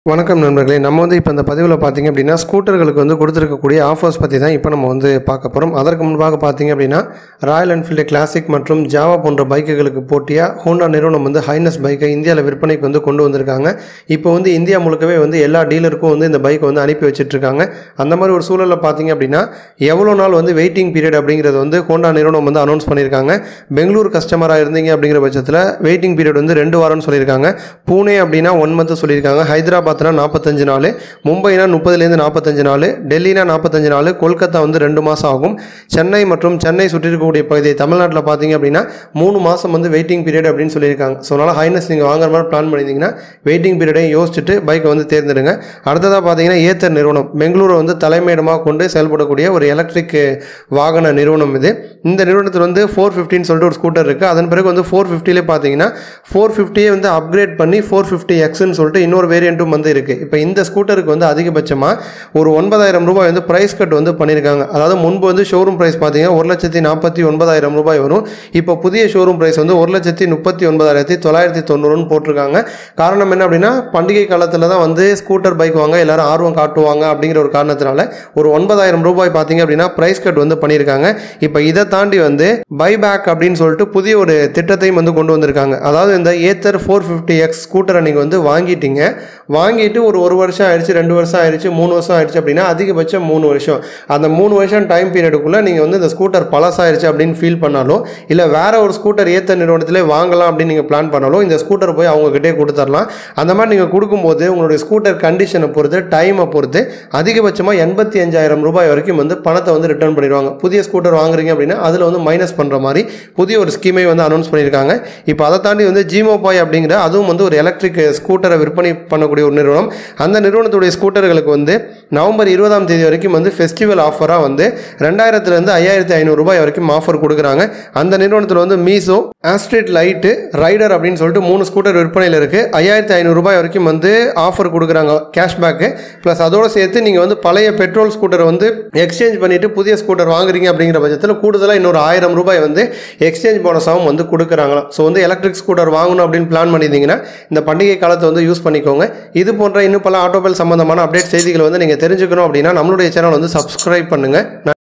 வணக்கம் நண்பர்களே நம்ம வந்து இப்போ இந்த பதிவில் பார்த்தீங்க அப்படின்னா ஸ்கூட்டர்களுக்கு வந்து கொடுத்துருக்கக்கூடிய ஆஃபர்ஸ் பற்றி தான் இப்போ நம்ம வந்து பார்க்க போகிறோம் அதற்கு முன்பாக பார்த்தீங்க அப்படின்னா ராயல் என்ஃபீல்டு கிளாசிக் மற்றும் ஜாவா போன்ற பைக்குகளுக்கு போட்டியாக ஹோண்டா நிறுவனம் வந்து ஹைனஸ் பைக்கை இந்தியாவில் விற்பனைக்கு வந்து கொண்டு வந்திருக்காங்க இப்போ வந்து இந்தியா முழுக்கவே வந்து எல்லா டீலருக்கும் வந்து இந்த பைக்கை வந்து அனுப்பி வச்சிட்ருக்காங்க அந்த மாதிரி ஒரு சூழலில் பார்த்தீங்க அப்படின்னா எவ்வளோ நாள் வந்து வெயிட்டிங் பீரியட் அப்படிங்கிறது வந்து ஹோண்டா நிறுவனம் வந்து அனௌன்ஸ் பண்ணியிருக்காங்க பெங்களூர் கஸ்டமராக இருந்தீங்க அப்படிங்கிற பட்சத்தில் வெயிட்டிங் பீரியட் வந்து ரெண்டு வாரம்னு சொல்லியிருக்காங்க பூனே அப்படின்னா ஒன் மந்த் சொல்லியிருக்காங்க ஹைதராபாத்னா நாற்பத்தஞ்சு நாள் மும்பைனா முப்பதுலேருந்து நாற்பத்தஞ்சு நாள் டெல்லினா நாற்பத்தஞ்சு நாள் கொல்கத்தா வந்து ரெண்டு மாதம் ஆகும் சென்னை மற்றும் சென்னை சுற்றி இருக்கக்கூடிய பகுதி தமிழ்நாட்டில் பார்த்தீங்க அப்படின்னா மூணு மாதம் வந்து வெயிட்டிங் பீரியட் அப்படின்னு சொல்லியிருக்காங்க ஸோ அதனால் ஹைனஸ் நீங்கள் வாங்குற மாதிரி பிளான் பண்ணியிருந்தீங்கன்னா வெயிட்டிங் பீரியடையும் யோசிச்சுட்டு பைக்கை வந்து தேர்ந்தெடுங்க அடுத்ததாக பார்த்தீங்கன்னா ஏத்தர் நிறுவனம் பெங்களூரை வந்து தலைமையிடமாக கொண்டு செயல்படக்கூடிய ஒரு எலக்ட்ரிக் வாகன நிறுவனம் இது இந்த நிறுவனத்தில் வந்து ஃபோர் ஃபிஃப்டின்னு சொல்லிட்டு ஒரு ஸ்கூட்டர் இருக்குது அதன் பிறகு வந்து ஃபோர் ஃபிஃப்டிலே பார்த்தீங்கன்னா ஃபோர் ஃபிஃப்டியே வந்து அப்கிரேட் பண்ணி ஃபோர் ஃபிஃப்டி எக்ஸ்ன்னு சொல்லிட்டு இன்னொரு வேரியண்ட்டும் வந்து இருக்குது இப்போ இந்த ஸ்கூட்டருக்கு வந்து அதிகபட்சமாக ஒரு ஒன்பதாயிரம் ரூபாய் வந்து ப்ரைஸ் கட் வந்து பண்ணியிருக்காங்க அதாவது முன்பு வந்து ஷோரூம் ப்ரைஸ் பார்த்தீங்கன்னா ஒரு லட்சத்தி நாற்பத்தி ஒன்பதாயிரம் ரூபாய் வரும் இப்போ புதிய ஷோரூம் ப்ரைஸ் வந்து ஒரு லட்சத்தி முப்பத்தி ஒன்பதாயிரத்தி தொள்ளாயிரத்தி தொண்ணூறுன்னு போட்டிருக்காங்க காரணம் என்ன அப்படின்னா பண்டிகை காலத்தில் தான் வந்து ஸ்கூட்டர் பைக் வாங்க எல்லாரும் ஆர்வம் காட்டுவாங்க அப்படிங்கிற ஒரு காரணத்தினால ஒரு ஒன்பதாயிரம் ரூபாய் பார்த்தீங்க அப்படின்னா ப்ரைஸ் கட் வந்து பண்ணியிருக்காங்க இப்போ இதை தாண்டி வந்து பைபேக் அப்படின்னு சொல்லிட்டு புதிய ஒரு திட்டத்தையும் வந்து கொண்டு வந்திருக்காங்க அதாவது இந்த ஏத்தர் ஃபோர் ஃபிஃப்டி எக்ஸ் ஸ்கூட்டரை நீங்கள் வந்து வாங்கிட்டீங்க வாங்கிட்டு ஒரு ஒரு வருஷம் ஆயிடுச்சு ரெண்டு வருஷம் ஆயிடுச்சு மூணு வருஷம் ஆயிடுச்சு அப்படின்னா அதிகபட்சம் மூணு வருஷம் அந்த மூணு வருஷம் டைம் பீரியடுக்குள்ளே நீங்கள் வந்து இந்த ஸ்கூட்டர் பழசாயிருச்சு அப்படின்னு ஃபீல் பண்ணாலும் இல்லை வேற ஒரு ஸ்கூட்டர் ஏத்த நிறுவனத்திலே வாங்கலாம் அப்படின்னு நீங்கள் பிளான் பண்ணாலும் இந்த ஸ்கூட்டர் போய் அவங்ககிட்டே கொடுத்துடலாம் அந்த மாதிரி நீங்கள் கொடுக்கும்போது உங்களுடைய ஸ்கூட்டர் கண்டிஷனை பொறுத்து டைமை பொறுத்து அதிகபட்சமாக எண்பத்தி அஞ்சாயிரம் ரூபாய் வரைக்கும் வந்து பணத்தை வந்து ரிட்டர்ன் பண்ணிடுவாங்க புதிய ஸ்கூட்டர் வாங்குறீங்க அப்படின்னா அதில் வந்து மைனஸ் பண்ணுற மாதிரி புதிய ஒரு ஸ்கீமை வந்து அனௌன்ஸ் பண்ணியிருக்காங்க இப்போ அதை தாண்டி வந்து ஜிமோ பாய் அப்படிங்கிற அதுவும் வந்து ஒரு எலக்ட்ரிக் ஸ்கூட்டரை விற்பனை பண்ணக்கூடிய ஒரு நிறுவனம் அந்த நிறுவனத்துடைய ஸ்கூட்டர்களுக்கு வந்து நவம்பர் இருபதாம் தேதி வரைக்கும் வந்து ஃபெஸ்டிவல் ஆஃபராக வந்து ரெண்டாயிரத்துலேருந்து ஐயாயிரத்தி ஐநூறு ரூபாய் வரைக்கும் ஆஃபர் கொடுக்குறாங்க அந்த நிறுவனத்தில் வந்து மீசோ ஆஸ்ட்ரேட் லைட்டு ரைடர் அப்படின்னு சொல்லிட்டு மூணு ஸ்கூட்டர் விற்பனையில் இருக்குது ஐயாயிரத்தி ஐநூறு ரூபாய் வரைக்கும் வந்து ஆஃபர் கொடுக்குறாங்க கேஷ்பேக்கு ப்ளஸ் அதோடு சேர்த்து நீங்கள் வந்து பழைய பெட்ரோல் ஸ்கூட்டரை வந்து எக்ஸ்சேஞ்ச் பண்ணிவிட்டு புதிய ஸ்கூட்டர் வாங்குறீங்க அப்படிங்கிற பட்சத்தில் கூடுதலாக இன்னொரு ஆயிரம் ரூபாய் வந்து எக்ஸ்சேஞ்ச் போனஸாகவும் வந்து கொடுக்குறாங்களாம் ஸோ வந்து எலக்ட்ரிக் ஸ்கூட்டர் வாங்கணும் அப்படின்னு பிளான் பண்ணியிருந்தீங்கன்னா இந்த பண்டிகை காலத்தை வந்து யூஸ் பண்ணிக்கோங்க இது போன்ற இன்னும் பல ஆட்டோமொபைல் சம்பந்தமான அப்டேட் செய்திகளை வந்து நீங்கள் தெரிஞ்சுக்கணும் அப்படின்னா நம்மளுடைய சேனல் வந்து சப்ஸ்கிரைப் பண்ணுங்கள்